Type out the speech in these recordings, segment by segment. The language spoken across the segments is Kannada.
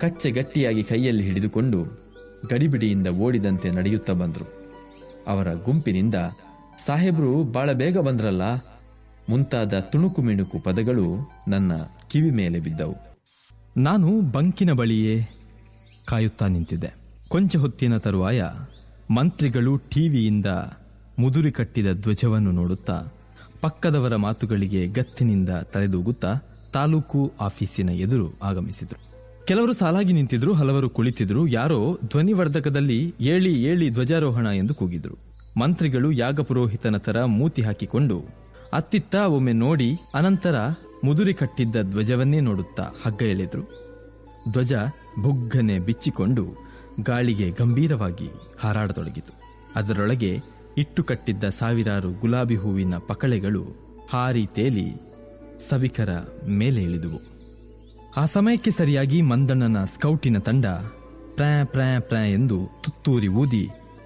ಕಚ್ಚೆ ಗಟ್ಟಿಯಾಗಿ ಕೈಯಲ್ಲಿ ಹಿಡಿದುಕೊಂಡು ಗಡಿಬಿಡಿಯಿಂದ ಓಡಿದಂತೆ ನಡೆಯುತ್ತಾ ಬಂದರು ಅವರ ಗುಂಪಿನಿಂದ ಸಾಹೇಬ್ರು ಬಹಳ ಬೇಗ ಬಂದ್ರಲ್ಲ ಮುಂತಾದ ತುಣುಕು ಮಿಣುಕು ಪದಗಳು ನನ್ನ ಕಿವಿ ಮೇಲೆ ಬಿದ್ದವು ನಾನು ಬಂಕಿನ ಬಳಿಯೇ ಕಾಯುತ್ತಾ ನಿಂತಿದ್ದೆ ಕೊಂಚ ಹೊತ್ತಿನ ತರುವಾಯ ಮಂತ್ರಿಗಳು ಟಿವಿಯಿಂದ ಮುದುರಿ ಕಟ್ಟಿದ ಧ್ವಜವನ್ನು ನೋಡುತ್ತಾ ಪಕ್ಕದವರ ಮಾತುಗಳಿಗೆ ಗತ್ತಿನಿಂದ ತಲೆದೂಗುತ್ತಾ ತಾಲೂಕು ಆಫೀಸಿನ ಎದುರು ಆಗಮಿಸಿದರು ಕೆಲವರು ಸಾಲಾಗಿ ನಿಂತಿದ್ರು ಹಲವರು ಕುಳಿತಿದ್ರು ಯಾರೋ ಧ್ವನಿವರ್ಧಕದಲ್ಲಿ ಏಳಿ ಏಳಿ ಧ್ವಜಾರೋಹಣ ಎಂದು ಕೂಗಿದ್ರು ಮಂತ್ರಿಗಳು ಯಾಗಪುರೋಹಿತನ ತರ ಮೂತಿ ಹಾಕಿಕೊಂಡು ಅತ್ತಿತ್ತ ಒಮ್ಮೆ ನೋಡಿ ಅನಂತರ ಮುದುರಿ ಕಟ್ಟಿದ್ದ ಧ್ವಜವನ್ನೇ ನೋಡುತ್ತಾ ಹಗ್ಗ ಎಳೆದ್ರು ಧ್ವಜ ಬುಗ್ಗನೆ ಬಿಚ್ಚಿಕೊಂಡು ಗಾಳಿಗೆ ಗಂಭೀರವಾಗಿ ಹಾರಾಡತೊಡಗಿತು ಅದರೊಳಗೆ ಇಟ್ಟು ಕಟ್ಟಿದ್ದ ಸಾವಿರಾರು ಗುಲಾಬಿ ಹೂವಿನ ಪಕಳೆಗಳು ಹಾರಿ ತೇಲಿ ಸಭಿಕರ ಮೇಲೆ ಇಳಿದುವು ಆ ಸಮಯಕ್ಕೆ ಸರಿಯಾಗಿ ಮಂದಣ್ಣನ ಸ್ಕೌಟಿನ ತಂಡ ಪ್ರ್ಯಾ ಪ್ರ್ಯಾ ಪ್ರ್ಯಾ ಎಂದು ತುತ್ತೂರಿ ಊದಿ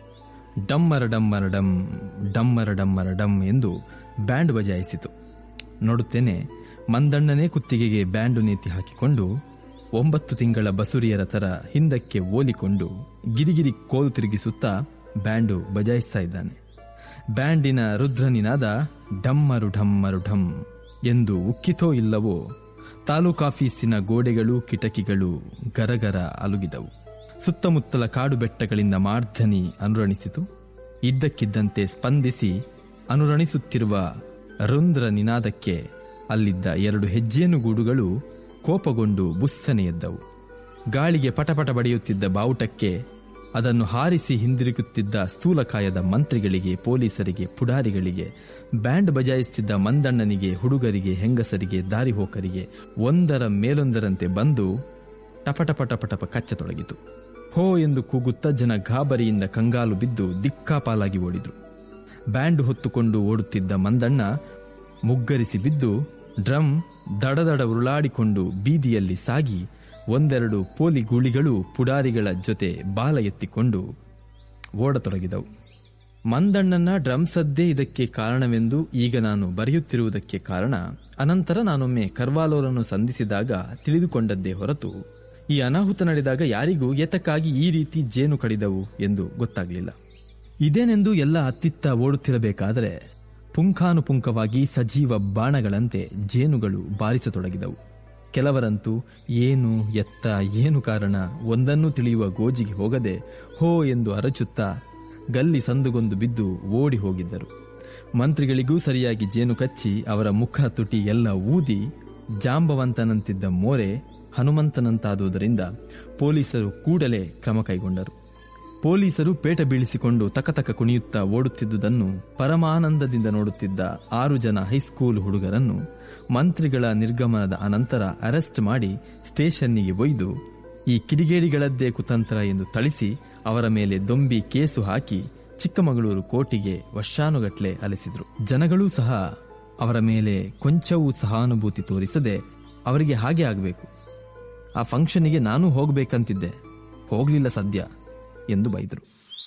ಡಮ್ಮರ ಡಮ್ಮರ ಡಮ್ ಡಮ್ಮರ ಡಮ್ಮರ ಡಮ್ ಎಂದು ಬ್ಯಾಂಡ್ ಬಜಾಯಿಸಿತು ನೋಡುತ್ತೇನೆ ಮಂದಣ್ಣನೇ ಕುತ್ತಿಗೆಗೆ ಬ್ಯಾಂಡು ನೇತಿ ಹಾಕಿಕೊಂಡು ಒಂಬತ್ತು ತಿಂಗಳ ಬಸುರಿಯರ ತರ ಹಿಂದಕ್ಕೆ ಓಲಿಕೊಂಡು ಗಿರಿಗಿರಿ ಕೋಲು ತಿರುಗಿಸುತ್ತಾ ಬ್ಯಾಂಡು ಬಜಾಯಿಸ್ತಾ ಇದ್ದಾನೆ ಬ್ಯಾಂಡಿನ ರುದ್ರನಿನಾದ ಡಮ್ಮರು ಢಮ್ಮರು ಢಮ್ ಎಂದು ಉಕ್ಕಿತೋ ಇಲ್ಲವೋ ತಾಲೂಕಾಫೀಸಿನ ಗೋಡೆಗಳು ಕಿಟಕಿಗಳು ಗರಗರ ಅಲುಗಿದವು ಸುತ್ತಮುತ್ತಲ ಕಾಡು ಬೆಟ್ಟಗಳಿಂದ ಮಾರ್ಧನಿ ಅನುರಣಿಸಿತು ಇದ್ದಕ್ಕಿದ್ದಂತೆ ಸ್ಪಂದಿಸಿ ಅನುರಣಿಸುತ್ತಿರುವ ರುಂದ್ರ ನಿನಾದಕ್ಕೆ ಅಲ್ಲಿದ್ದ ಎರಡು ಹೆಜ್ಜೇನು ಗೂಡುಗಳು ಕೋಪಗೊಂಡು ಬುಸ್ಸನೆ ಎದ್ದವು ಗಾಳಿಗೆ ಪಟಪಟ ಬಡಿಯುತ್ತಿದ್ದ ಬಾವುಟಕ್ಕೆ ಅದನ್ನು ಹಾರಿಸಿ ಹಿಂದಿರುಗುತ್ತಿದ್ದ ಸ್ಥೂಲಕಾಯದ ಮಂತ್ರಿಗಳಿಗೆ ಪೊಲೀಸರಿಗೆ ಪುಡಾರಿಗಳಿಗೆ ಬ್ಯಾಂಡ್ ಬಜಾಯಿಸುತ್ತಿದ್ದ ಮಂದಣ್ಣನಿಗೆ ಹುಡುಗರಿಗೆ ಹೆಂಗಸರಿಗೆ ದಾರಿಹೋಕರಿಗೆ ಒಂದರ ಮೇಲೊಂದರಂತೆ ಬಂದು ಟಪಟಪಟಪಟಪ ಕಚ್ಚತೊಡಗಿತು ಹೋ ಎಂದು ಕೂಗುತ್ತಾ ಜನ ಗಾಬರಿಯಿಂದ ಕಂಗಾಲು ಬಿದ್ದು ದಿಕ್ಕಾಪಾಲಾಗಿ ಓಡಿದ್ರು ಬ್ಯಾಂಡ್ ಹೊತ್ತುಕೊಂಡು ಓಡುತ್ತಿದ್ದ ಮಂದಣ್ಣ ಮುಗ್ಗರಿಸಿ ಬಿದ್ದು ಡ್ರಮ್ ದಡದಡ ಉರುಳಾಡಿಕೊಂಡು ಬೀದಿಯಲ್ಲಿ ಸಾಗಿ ಒಂದೆರಡು ಪೋಲಿ ಗೂಳಿಗಳು ಪುಡಾರಿಗಳ ಜೊತೆ ಬಾಲ ಎತ್ತಿಕೊಂಡು ಓಡತೊಡಗಿದವು ಮಂದಣ್ಣನ ಡ್ರಮ್ ಸದ್ದೇ ಇದಕ್ಕೆ ಕಾರಣವೆಂದು ಈಗ ನಾನು ಬರೆಯುತ್ತಿರುವುದಕ್ಕೆ ಕಾರಣ ಅನಂತರ ನಾನೊಮ್ಮೆ ಕರ್ವಾಲೋರನ್ನು ಸಂಧಿಸಿದಾಗ ತಿಳಿದುಕೊಂಡದ್ದೇ ಹೊರತು ಈ ಅನಾಹುತ ನಡೆದಾಗ ಯಾರಿಗೂ ಏತಕ್ಕಾಗಿ ಈ ರೀತಿ ಜೇನು ಕಡಿದವು ಎಂದು ಗೊತ್ತಾಗಲಿಲ್ಲ ಇದೇನೆಂದು ಎಲ್ಲ ಅತ್ತಿತ್ತ ಓಡುತ್ತಿರಬೇಕಾದರೆ ಪುಂಖಾನುಪುಂಖವಾಗಿ ಸಜೀವ ಬಾಣಗಳಂತೆ ಜೇನುಗಳು ಬಾರಿಸತೊಡಗಿದವು ಕೆಲವರಂತೂ ಏನು ಎತ್ತ ಏನು ಕಾರಣ ಒಂದನ್ನು ತಿಳಿಯುವ ಗೋಜಿಗೆ ಹೋಗದೆ ಹೋ ಎಂದು ಅರಚುತ್ತಾ ಗಲ್ಲಿ ಸಂದುಗೊಂದು ಬಿದ್ದು ಓಡಿ ಹೋಗಿದ್ದರು ಮಂತ್ರಿಗಳಿಗೂ ಸರಿಯಾಗಿ ಜೇನು ಕಚ್ಚಿ ಅವರ ಮುಖ ತುಟಿ ಎಲ್ಲ ಊದಿ ಜಾಂಬವಂತನಂತಿದ್ದ ಮೋರೆ ಹನುಮಂತನಂತಾದುದರಿಂದ ಪೊಲೀಸರು ಕೂಡಲೇ ಕ್ರಮ ಕೈಗೊಂಡರು ಪೊಲೀಸರು ಪೇಟ ಬೀಳಿಸಿಕೊಂಡು ತಕತಕ ಕುಣಿಯುತ್ತಾ ಓಡುತ್ತಿದ್ದುದನ್ನು ಪರಮಾನಂದದಿಂದ ನೋಡುತ್ತಿದ್ದ ಆರು ಜನ ಹೈಸ್ಕೂಲ್ ಹುಡುಗರನ್ನು ಮಂತ್ರಿಗಳ ನಿರ್ಗಮನದ ಅನಂತರ ಅರೆಸ್ಟ್ ಮಾಡಿ ಸ್ಟೇಷನ್ನಿಗೆ ಒಯ್ದು ಈ ಕಿಡಿಗೇಡಿಗಳದ್ದೇ ಕುತಂತ್ರ ಎಂದು ಥಳಿಸಿ ಅವರ ಮೇಲೆ ದೊಂಬಿ ಕೇಸು ಹಾಕಿ ಚಿಕ್ಕಮಗಳೂರು ಕೋರ್ಟಿಗೆ ವರ್ಷಾನುಗಟ್ಲೆ ಅಲೆಸಿದ್ರು ಜನಗಳೂ ಸಹ ಅವರ ಮೇಲೆ ಕೊಂಚವೂ ಸಹಾನುಭೂತಿ ತೋರಿಸದೆ ಅವರಿಗೆ ಹಾಗೆ ಆಗಬೇಕು ಆ ಫಂಕ್ಷನಿಗೆ ನಾನು ಹೋಗಬೇಕಂತಿದ್ದೆ ಹೋಗ್ಲಿಲ್ಲ ಸದ್ಯ ಎಂದು ಬೈದರು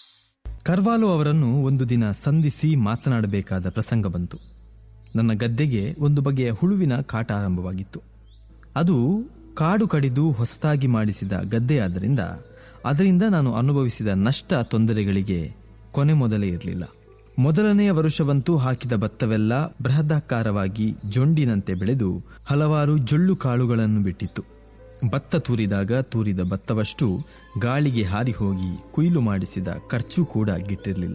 ಕರ್ವಾಲೋ ಅವರನ್ನು ಒಂದು ದಿನ ಸಂಧಿಸಿ ಮಾತನಾಡಬೇಕಾದ ಪ್ರಸಂಗ ಬಂತು ನನ್ನ ಗದ್ದೆಗೆ ಒಂದು ಬಗೆಯ ಹುಳುವಿನ ಕಾಟ ಆರಂಭವಾಗಿತ್ತು ಅದು ಕಾಡು ಕಡಿದು ಹೊಸತಾಗಿ ಮಾಡಿಸಿದ ಗದ್ದೆಯಾದ್ದರಿಂದ ಅದರಿಂದ ನಾನು ಅನುಭವಿಸಿದ ನಷ್ಟ ತೊಂದರೆಗಳಿಗೆ ಕೊನೆ ಮೊದಲೇ ಇರಲಿಲ್ಲ ಮೊದಲನೆಯ ವರುಷವಂತೂ ಹಾಕಿದ ಭತ್ತವೆಲ್ಲ ಬೃಹದಾಕಾರವಾಗಿ ಜೊಂಡಿನಂತೆ ಬೆಳೆದು ಹಲವಾರು ಜೊಳ್ಳು ಕಾಳುಗಳನ್ನು ಬಿಟ್ಟಿತ್ತು ಭತ್ತ ತೂರಿದಾಗ ತೂರಿದ ಭತ್ತವಷ್ಟು ಗಾಳಿಗೆ ಹಾರಿ ಹೋಗಿ ಕುಯ್ಲು ಮಾಡಿಸಿದ ಖರ್ಚು ಕೂಡ ಗಿಟ್ಟಿರಲಿಲ್ಲ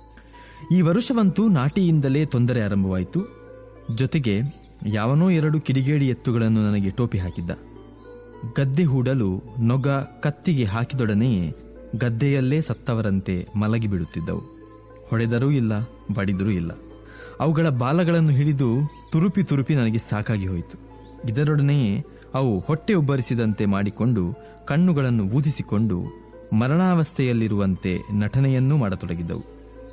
ಈ ವರುಷವಂತೂ ನಾಟಿಯಿಂದಲೇ ತೊಂದರೆ ಆರಂಭವಾಯಿತು ಜೊತೆಗೆ ಯಾವನೋ ಎರಡು ಕಿಡಿಗೇಡಿ ಎತ್ತುಗಳನ್ನು ನನಗೆ ಟೋಪಿ ಹಾಕಿದ್ದ ಗದ್ದೆ ಹೂಡಲು ನೊಗ ಕತ್ತಿಗೆ ಹಾಕಿದೊಡನೆಯೇ ಗದ್ದೆಯಲ್ಲೇ ಸತ್ತವರಂತೆ ಮಲಗಿ ಬಿಡುತ್ತಿದ್ದವು ಹೊಡೆದರೂ ಇಲ್ಲ ಬಡಿದರೂ ಇಲ್ಲ ಅವುಗಳ ಬಾಲಗಳನ್ನು ಹಿಡಿದು ತುರುಪಿ ತುರುಪಿ ನನಗೆ ಸಾಕಾಗಿ ಹೋಯಿತು ಇದರೊಡನೆಯೇ ಅವು ಹೊಟ್ಟೆ ಉಬ್ಬರಿಸಿದಂತೆ ಮಾಡಿಕೊಂಡು ಕಣ್ಣುಗಳನ್ನು ಊದಿಸಿಕೊಂಡು ಮರಣಾವಸ್ಥೆಯಲ್ಲಿರುವಂತೆ ನಟನೆಯನ್ನೂ ಮಾಡತೊಡಗಿದ್ದವು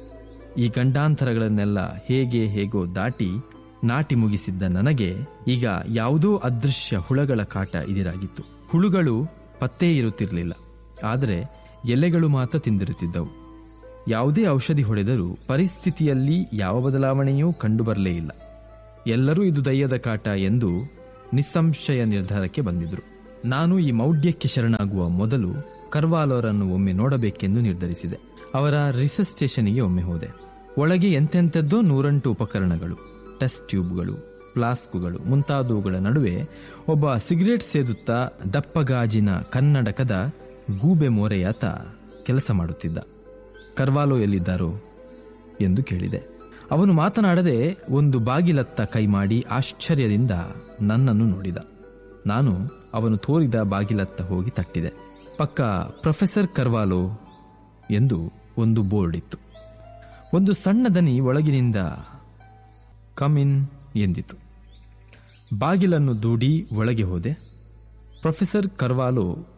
ಈ ಗಂಡಾಂತರಗಳನ್ನೆಲ್ಲ ಹೇಗೆ ಹೇಗೋ ದಾಟಿ ನಾಟಿ ಮುಗಿಸಿದ್ದ ನನಗೆ ಈಗ ಯಾವುದೋ ಅದೃಶ್ಯ ಹುಳಗಳ ಕಾಟ ಇದಿರಾಗಿತ್ತು ಹುಳುಗಳು ಪತ್ತೇ ಇರುತ್ತಿರಲಿಲ್ಲ ಆದರೆ ಎಲೆಗಳು ಮಾತ್ರ ತಿಂದಿರುತ್ತಿದ್ದವು ಯಾವುದೇ ಔಷಧಿ ಹೊಡೆದರೂ ಪರಿಸ್ಥಿತಿಯಲ್ಲಿ ಯಾವ ಬದಲಾವಣೆಯೂ ಕಂಡುಬರಲೇ ಇಲ್ಲ ಎಲ್ಲರೂ ಇದು ದಯ್ಯದ ಕಾಟ ಎಂದು ನಿಸ್ಸಂಶಯ ನಿರ್ಧಾರಕ್ಕೆ ಬಂದಿದ್ರು ನಾನು ಈ ಮೌಢ್ಯಕ್ಕೆ ಶರಣಾಗುವ ಮೊದಲು ಕರ್ವಾಲೋರನ್ನು ಒಮ್ಮೆ ನೋಡಬೇಕೆಂದು ನಿರ್ಧರಿಸಿದೆ ಅವರ ರಿಸರ್ಚ್ ಸ್ಟೇಷನ್ಗೆ ಒಮ್ಮೆ ಹೋದೆ ಒಳಗೆ ಎಂತೆಂಥದ್ದೋ ನೂರೆಂಟು ಉಪಕರಣಗಳು ಟೆಸ್ಟ್ ಟ್ಯೂಬ್ಗಳು ಫ್ಲಾಸ್ಕುಗಳು ಮುಂತಾದವುಗಳ ನಡುವೆ ಒಬ್ಬ ಸಿಗರೇಟ್ ಸೇದುತ್ತಾ ದಪ್ಪಗಾಜಿನ ಕನ್ನಡಕದ ಗೂಬೆ ಮೋರೆಯಾತ ಕೆಲಸ ಮಾಡುತ್ತಿದ್ದ ಕರ್ವಾಲೋ ಎಲ್ಲಿದ್ದಾರೋ ಎಂದು ಕೇಳಿದೆ ಅವನು ಮಾತನಾಡದೆ ಒಂದು ಬಾಗಿಲತ್ತ ಕೈ ಮಾಡಿ ಆಶ್ಚರ್ಯದಿಂದ ನನ್ನನ್ನು ನೋಡಿದ ನಾನು ಅವನು ತೋರಿದ ಬಾಗಿಲತ್ತ ಹೋಗಿ ತಟ್ಟಿದೆ ಪಕ್ಕ ಪ್ರೊಫೆಸರ್ ಕರ್ವಾಲೋ ಎಂದು ಒಂದು ಬೋರ್ಡ್ ಇತ್ತು ಒಂದು ಸಣ್ಣ ದನಿ ಒಳಗಿನಿಂದ ಕಮಿನ್ ಎಂದಿತು ಬಾಗಿಲನ್ನು ದೂಡಿ ಒಳಗೆ ಹೋದೆ ಪ್ರೊಫೆಸರ್ ಕರ್ವಾಲೋ